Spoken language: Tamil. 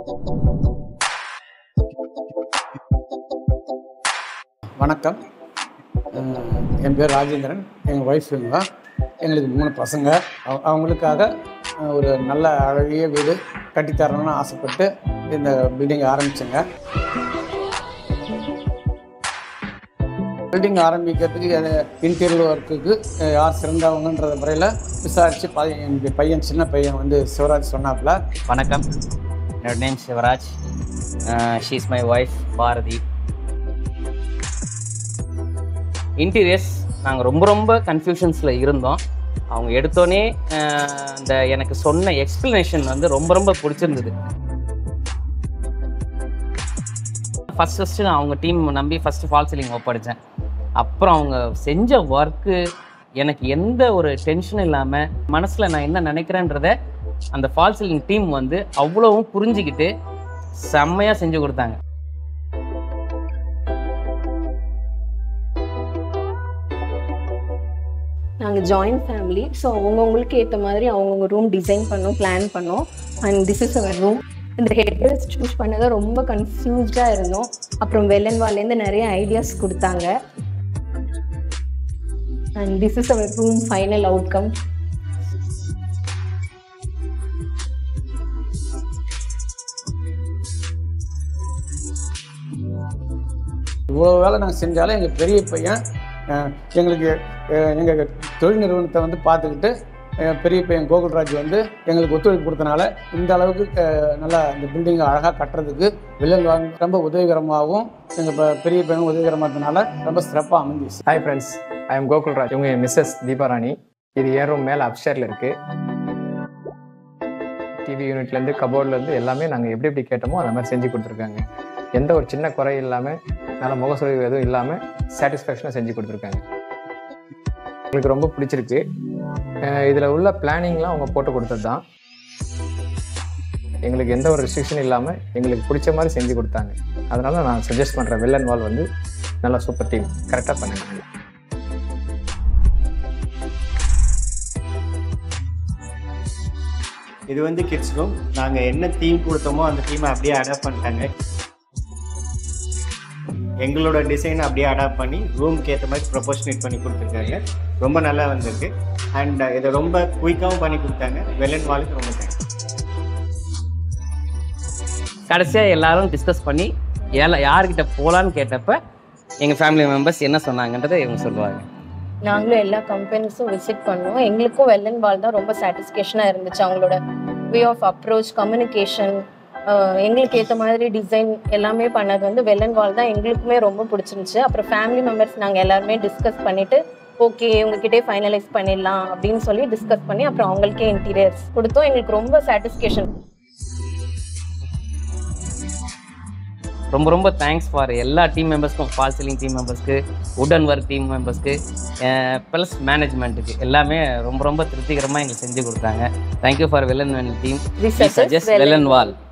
வணக்கம் அஹ் என் பேர் ராஜேந்திரன் எங்கள் ஒய்ஃப் இவங்க எங்களுக்கு மூணு பசங்க அவ- அவங்களுக்காக அஹ், ஒரு நல்ல அழகிய வீடு கட்டித்தரணும்னு ஆசைப்பட்டு இந்த பில்டிங் ஆரம்பிச்சேங்க பில்டிங் ஆரம்பிக்கிறதுக்கு இன்டீரியர் ஒர்க்குக்கு யார் சிறந்தவங்கன்ற முறையில் விசாரித்து பையன் என்னுடைய பையன் சின்ன பையன் வந்து சிவராஜ் சொன்னாப்புல வணக்கம் என்னோட name Sivaraj she's my wife Bharathi interiors நாங்கள் ரொம்ப ரொம்ப கன்ஃபியூஷன்ஸில் இருந்தோம் அவங்க எடுத்தோடனே அந்த எனக்கு சொன்ன எக்ஸ்ப்ளனேஷன் வந்து ரொம்ப ரொம்ப பிடிச்சிருந்தது ஃபஸ்ட் ஃபஸ்ட்டு நான் அவங்க டீம் நம்பி ஃபஸ்ட்டு ஃபால் சீலிங் ஒப்படைச்சேன் அப்புறம் அவங்க செஞ்ச ஒர்க்கு எனக்கு எந்த ஒரு டென்ஷனும் இல்லாமல் மனசில் நான் என்ன நினைக்கிறேன்றத அந்த ஃபால் சீலிங் டீம் வந்து அவ்வளவும் புரிஞ்சுக்கிட்டு செம்மையாக செஞ்சு கொடுத்தாங்க நாங்கள் ஜாயின்ட் ஃபேமிலி ஸோ அவங்கவுங்களுக்கு ஏற்ற மாதிரி அவங்கவுங்க ரூம் டிசைன் பண்ணோம் பிளான் பண்ணோம் and this is our room இந்த ஹெட்ரஸ் சூஸ் பண்ணதை ரொம்ப கன்ஃபியூஸ்டாக இருந்தோம் அப்புறம் வெள்ளன் வால்லேருந்து நிறைய ஐடியாஸ் கொடுத்தாங்க and this is our room final outcome இவ்வளோ வேலை நாங்கள் செஞ்சாலும் எங்கள் பெரிய பையன் அஹ், எங்களுக்கு எங்கள் தொழில் நிறுவனத்தை வந்து பார்த்துக்கிட்டு எங்கள் பெரிய பையன் கோகுல்ராஜ் வந்து எங்களுக்கு ஒத்துழைப்பு கொடுத்தனால இந்த அளவுக்கு அஹ், நல்லா இந்த பில்டிங்கை அழகாக கட்டுறதுக்கு வில்லல் வாங்க ரொம்ப உதவிகரமாகவும் எங்கள் பெரிய பையனும் உதவிகரமாக இருந்தனால ரொம்ப சிறப்பாக அமைஞ்சிச்சு hi friends I am Gokulraj இவங்க மிஸ்ஸஸ் தீபாராணி இது என் ரூம் மேலே அப்ஸ்டேரில் இருக்குது டிவி யூனிட்லேருந்து கபோர்ட்லேருந்து எல்லாமே நாங்கள் எப்படி எப்படி கேட்டோமோ அந்த மாதிரி செஞ்சு கொடுத்துருக்காங்க எந்த ஒரு சின்ன குறை இல்லாமல் நல்ல முகசுழிவு எதுவும் இல்லாமல் சாட்டிஸ்ஃபேக்ஷனாக செஞ்சு கொடுத்துருக்காங்க எங்களுக்கு ரொம்ப பிடிச்சிருக்கு இதில் உள்ள பிளானிங்லாம் அவங்க போட்டு கொடுத்தது தான் எங்களுக்கு எந்த ஒரு ரெஸ்ட்ரிக்ஷன் இல்லாமல் எங்களுக்கு பிடிச்ச மாதிரி செஞ்சு கொடுத்தாங்க அதனால நான் சஜஸ்ட் பண்ணுறேன் வெள்ளன் வால் வந்து நல்லா சூப்பர் டீம் கரெக்டாக பண்ணுங்க இது வந்து கிட்ஸ் ரூம் நாங்கள் என்ன தீம் கொடுத்தோமோ அந்த தீமை அப்படியே அடாப்ட் பண்ணிட்டாங்க எங்களோட டிசைனை அப்படியே அடாப்ட் பண்ணி ரூமுக்கு ஏற்ற மாதிரி ப்ரொபோஷனேட் பண்ணி கொடுத்துருக்காங்க ரொம்ப நல்லா வந்திருக்கு அண்ட் இதை ரொம்ப குயிக்காகவும் பண்ணி கொடுத்தாங்க வெள்ளன் வாலுக்கு ரொம்ப தேங்க்ஸ் கடைசியாக எல்லாரும் டிஸ்கஸ் பண்ணி ஏல யார்கிட்ட போகலான்னு கேட்டப்ப எங்கள் ஃபேமிலி மெம்பர்ஸ் என்ன சொன்னாங்கன்றதை இவங்க சொல்லுவாங்க நாங்களும் எல்லா கம்பெனிஸும் விசிட் பண்ணோம் எங்களுக்கும் வெள்ளன் வால் தான் ரொம்ப சாட்டிஸ்ஃபேக்ஷனாக இருந்துச்சு அவங்களோட வே ஆஃப் அப்ரோச் கம்யூனிகேஷன் எங்களுக்கு ஏற்ற மாதிரி டிசைன் எல்லாமே பண்ணது வந்து வெள்ளன் வால் தான் எங்களுக்குமே ரொம்ப பிடிச்சிருந்துச்சு அப்புறம் ஃபேமிலி மெம்பர்ஸ் நாங்கள் எல்லாருமே டிஸ்கஸ் பண்ணிட்டு ஓகே உங்ககிட்டே ஃபைனலைஸ் பண்ணிடலாம் அப்படின்னு சொல்லி டிஸ்கஸ் பண்ணி அப்புறம் அவங்களுக்கே இன்டீரியர்ஸ் கொடுத்தோம் எங்களுக்கு ரொம்ப சாட்டிஸ்ஃபேக்ஷன் ரொம்ப ரொம்ப தேங்க்ஸ் ஃபார் எல்லா டீம் மெம்பர்ஸ்க்கும் ஃபால் சீலிங் டீம் மெம்பர்ஸ்க்கு வுட் அண்ட் ஒர்க் டீம் மெம்பர்ஸ்க்கு ப்ளஸ் மேனேஜ்மெண்ட்டுக்கு எல்லாமே ரொம்ப ரொம்ப திருப்திகரமாக எங்களுக்கு செஞ்சு கொடுத்தாங்க thank you for Welland team This suggests suggest Welland Welland wall